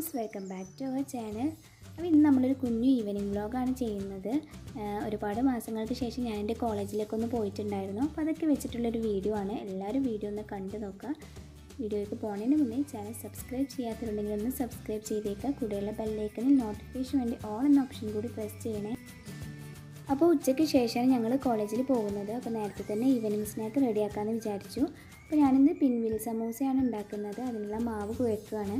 friends welcome back to our channel അപ്പോൾ ഇന്ന് നമ്മളൊരു കുഞ്ഞു ഈവനിങ് വ്ളോഗാണ് ചെയ്യുന്നത് ആഹ് ഒരുപാട് മാസങ്ങൾക്ക് ശേഷം ഞാൻ എൻ്റെ കോളേജിലേക്കൊന്ന് പോയിട്ടുണ്ടായിരുന്നു അപ്പോൾ അതൊക്കെ വെച്ചിട്ടുള്ളൊരു വീഡിയോ ആണ് എല്ലാവരും വീഡിയോ ഒന്ന് കണ്ടു നോക്കുക വീഡിയോയ്ക്ക് പോകുന്നതിന് മുന്നേ ചാനൽ സബ്സ്ക്രൈബ് ചെയ്യാത്തതുണ്ടെങ്കിൽ ഒന്ന് സബ്സ്ക്രൈബ് ചെയ്തേക്കുക കൂടെയുള്ള ബെല്ലൈക്കണിൽ നോട്ടിഫിക്കേഷൻ വേണ്ടി ഓൾ എന്ന ഓപ്ഷൻ കൂടി പ്രസ് ചെയ്യണേ അപ്പോൾ ഉച്ചയ്ക്ക് ശേഷമാണ് ഞങ്ങൾ കോളേജിൽ പോകുന്നത് അപ്പോൾ നേരത്തെ തന്നെ ഈവനിങ് സ്നാക്ക് റെഡിയാക്കാമെന്ന് വിചാരിച്ചു അപ്പോൾ ഞാനിന്ന് പിൻവിൽ സമൂസയാണ് ഉണ്ടാക്കുന്നത് അതിനുള്ള മാവ് കുഴക്കുകയാണ്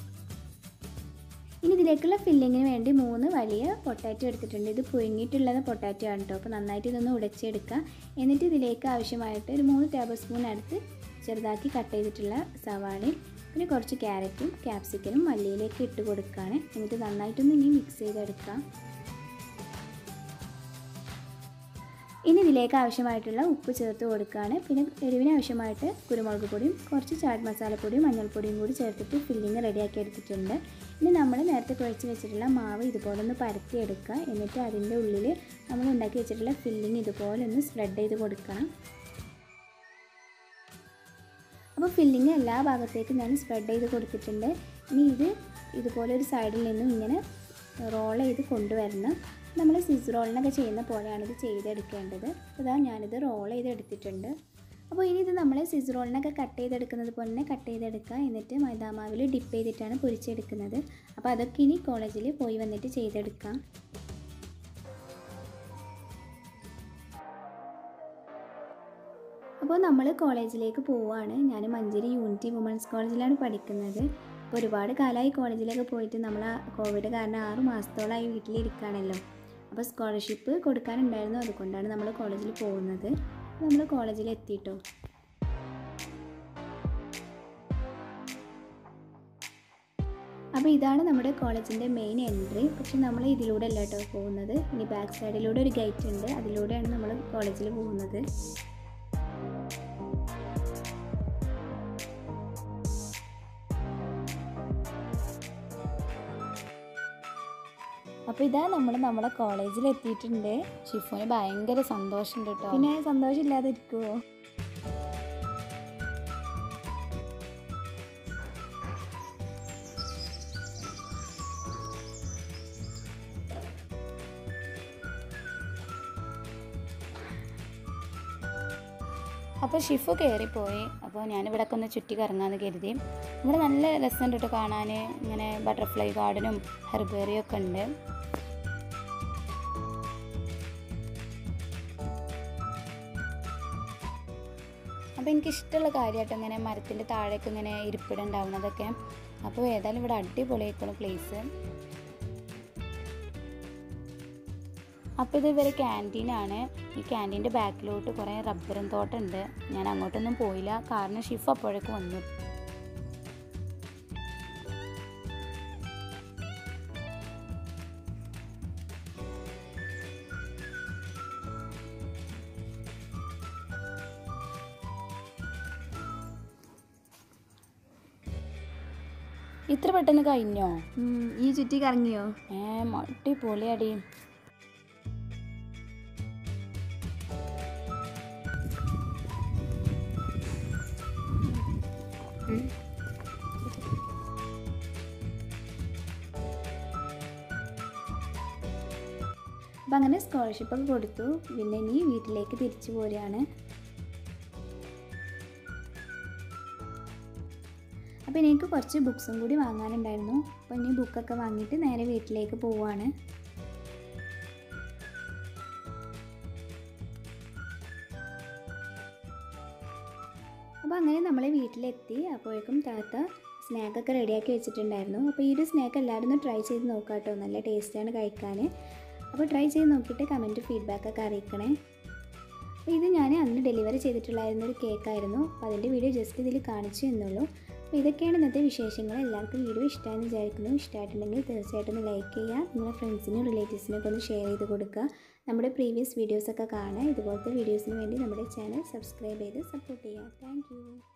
ഇനി ഇതിലേക്കുള്ള ഫില്ലിങ്ങിന് വേണ്ടി മൂന്ന് വലിയ പൊട്ടാറ്റോ എടുത്തിട്ടുണ്ട് ഇത് പുഴുങ്ങിയിട്ടുള്ളത് പൊട്ടാറ്റോ ആണ് കേട്ടോ അപ്പോൾ നന്നായിട്ട് ഇതൊന്ന് ഉടച്ചെടുക്കുക എന്നിട്ട് ഇതിലേക്ക് ആവശ്യമായിട്ട് ഒരു മൂന്ന് ടേബിൾ സ്പൂൺ അടുത്ത് ചെറുതാക്കി കട്ട് ചെയ്തിട്ടുള്ള സവാളയും പിന്നെ കുറച്ച് ക്യാരറ്റും ക്യാപ്സിക്കനും മല്ലിയിലേക്ക് ഇട്ട് കൊടുക്കുകയാണ് എന്നിട്ട് നന്നായിട്ടൊന്ന് ഇനി മിക്സ് ചെയ്തെടുക്കാം ഇനി ഇതിലേക്ക് ആവശ്യമായിട്ടുള്ള ഉപ്പ് ചേർത്ത് കൊടുക്കുകയാണ് പിന്നെ എരിവിന് ആവശ്യമായിട്ട് കുരുമുളക് പൊടിയും കുറച്ച് ചാറ്റ് മസാലപ്പൊടിയും മഞ്ഞൾപ്പൊടിയും കൂടി ചേർത്തിട്ട് ഫില്ലിങ് റെഡിയാക്കി എടുത്തിട്ടുണ്ട് ഇനി നമ്മൾ നേരത്തെ കുഴച്ച് വെച്ചിട്ടുള്ള മാവ് ഇതുപോലെ ഒന്ന് പരത്തിയെടുക്കുക എന്നിട്ട് അതിൻ്റെ ഉള്ളിൽ നമ്മൾ ഉണ്ടാക്കി വെച്ചിട്ടുള്ള ഫില്ലിങ് ഇതുപോലെ ഒന്ന് സ്പ്രെഡ് ചെയ്ത് കൊടുക്കണം അപ്പോൾ ഫില്ലിങ് എല്ലാ ഭാഗത്തേക്കും ഞാൻ സ്പ്രെഡ് ചെയ്ത് കൊടുത്തിട്ടുണ്ട് ഇനി ഇത് ഇതുപോലെ ഒരു സൈഡിൽ നിന്നും ഇങ്ങനെ റോൾ ചെയ്ത് കൊണ്ടുവരണം നമ്മൾ സിസ് റോളിനൊക്കെ ചെയ്യുന്ന പോലെയാണ് ഇത് ചെയ്തെടുക്കേണ്ടത് ഇതാ ഞാനിത് റോൾ ചെയ്തെടുത്തിട്ടുണ്ട് അപ്പോൾ ഇനി ഇത് നമ്മൾ സിസ് റോളിനൊക്കെ കട്ട് ചെയ്തെടുക്കുന്നത് പോലെ തന്നെ കട്ട് ചെയ്തെടുക്കുക എന്നിട്ട് മൈദാമാവിൽ ഡിപ്പ് ചെയ്തിട്ടാണ് പൊരിച്ചെടുക്കുന്നത് അപ്പോൾ അതൊക്കെ ഇനി കോളേജിൽ പോയി വന്നിട്ട് ചെയ്തെടുക്കാം അപ്പോൾ നമ്മൾ കോളേജിലേക്ക് പോവുകയാണ് ഞാൻ മഞ്ചേരി യൂണിറ്റി വുമൻസ് കോളേജിലാണ് പഠിക്കുന്നത് അപ്പോൾ ഒരുപാട് കാലമായി കോളേജിലൊക്കെ പോയിട്ട് നമ്മൾ ആ കോവിഡ് കാരണം ആറ് മാസത്തോളമായി വീട്ടിലിരിക്കുകയാണല്ലോ അപ്പോൾ സ്കോളർഷിപ്പ് കൊടുക്കാനുണ്ടായിരുന്നു അതുകൊണ്ടാണ് നമ്മൾ കോളേജിൽ പോകുന്നത് നമ്മൾ കോളേജിൽ എത്തിയിട്ടോ അപ്പോൾ ഇതാണ് നമ്മുടെ കോളേജിൻ്റെ മെയിൻ എൻട്രി പക്ഷെ നമ്മൾ ഇതിലൂടെ അല്ല കേട്ടോ പോകുന്നത് ഇനി ബാക്ക് സൈഡിലൂടെ ഒരു ഗേറ്റ് ഉണ്ട് അതിലൂടെയാണ് നമ്മൾ കോളേജിൽ പോകുന്നത് അപ്പോൾ ഇതാ നമ്മൾ നമ്മളെ കോളേജിൽ എത്തിയിട്ടുണ്ട് ഷിഫുവിന് ഭയങ്കര സന്തോഷമുണ്ട് കേട്ടോ പിന്നെ സന്തോഷമില്ലാതെ ഇരിക്കുമോ അപ്പോൾ ഷിഫു കയറിപ്പോയി അപ്പോൾ ഞാൻ ഇവിടെ ഒന്ന് ചുറ്റി കറങ്ങാമെന്ന് കരുതി ഇവിടെ നല്ല രസമുണ്ട് കേട്ടോ കാണാൻ ഇങ്ങനെ ബട്ടർഫ്ലൈ ഗാർഡനും ഹെർബേറിയും ഒക്കെ ഉണ്ട് അപ്പോൾ എനിക്ക് ഇഷ്ടമുള്ള കാര്യമായിട്ട് ഇങ്ങനെ മരത്തിൻ്റെ താഴേക്ക് ഇങ്ങനെ ഇരിപ്പിടുണ്ടാവുന്നതൊക്കെ അപ്പോൾ ഏതായാലും ഇവിടെ അടിപൊളിയായിക്കോളും പ്ലേസ് അപ്പോൾ ഇത് ഇവരെ ക്യാൻറ്റീനാണ് ഈ ക്യാൻറ്റീൻ്റെ ബാക്കിലോട്ട് കുറേ റബ്ബറും തോട്ടമുണ്ട് ഞാൻ അങ്ങോട്ടൊന്നും പോയില്ല കാരണം ഷിഫ് അപ്പോഴേക്ക് വന്നു ഇത്ര പെട്ടെന്ന് കഴിഞ്ഞോ ഈ ചുറ്റി കറങ്ങിയോ ഏ അടിപൊളിയടി അപ്പം അങ്ങനെ സ്കോളർഷിപ്പൊക്കെ കൊടുത്തു പിന്നെ ഇനി വീട്ടിലേക്ക് തിരിച്ചു പോരുകയാണ് അപ്പോൾ എനിക്ക് കുറച്ച് ബുക്സും കൂടി വാങ്ങാനുണ്ടായിരുന്നു അപ്പോൾ ഇനി ബുക്കൊക്കെ വാങ്ങിയിട്ട് നേരെ വീട്ടിലേക്ക് പോവുകയാണ് അപ്പോൾ അങ്ങനെ നമ്മൾ വീട്ടിലെത്തി അപ്പോഴേക്കും താത്ത സ്നാക്കൊക്കെ റെഡിയാക്കി വെച്ചിട്ടുണ്ടായിരുന്നു അപ്പോൾ ഈ ഒരു സ്നാക്ക് എല്ലാവരും ഒന്ന് ട്രൈ ചെയ്ത് നോക്കാം കേട്ടോ നല്ല ടേസ്റ്റാണ് കഴിക്കാൻ അപ്പോൾ ട്രൈ ചെയ്ത് നോക്കിയിട്ട് കമൻറ്റ് ഫീഡ്ബാക്കൊക്കെ അറിയിക്കണേ അപ്പോൾ ഇത് ഞാൻ അന്ന് ഡെലിവറി ചെയ്തിട്ടുള്ളായിരുന്ന ഒരു കേക്കായിരുന്നു അപ്പോൾ അതിൻ്റെ വീഡിയോ ജസ്റ്റ് ഇതിൽ കാണിച്ചു എന്നുള്ളൂ അപ്പോൾ ഇതൊക്കെയാണ് ഇന്നത്തെ വിശേഷങ്ങൾ എല്ലാവർക്കും വീഡിയോ ഇഷ്ടമായെന്ന് വിചാരിക്കുന്നു ഇഷ്ടമായിട്ടുണ്ടെങ്കിൽ തീർച്ചയായിട്ടും ഒന്ന് ലൈക്ക് ചെയ്യുക നിങ്ങളുടെ ഫ്രണ്ട്സിനും റിലേറ്റീവ്സിനൊക്കെ ഒന്ന് ഷെയർ ചെയ്ത് കൊടുക്കുക നമ്മുടെ പ്രീവിയസ് വീഡിയോസൊക്കെ കാണുക ഇതുപോലത്തെ വീഡിയോസിന് വേണ്ടി നമ്മുടെ ചാനൽ സബ്സ്ക്രൈബ് ചെയ്ത് സപ്പോർട്ട് ചെയ്യുക താങ്ക്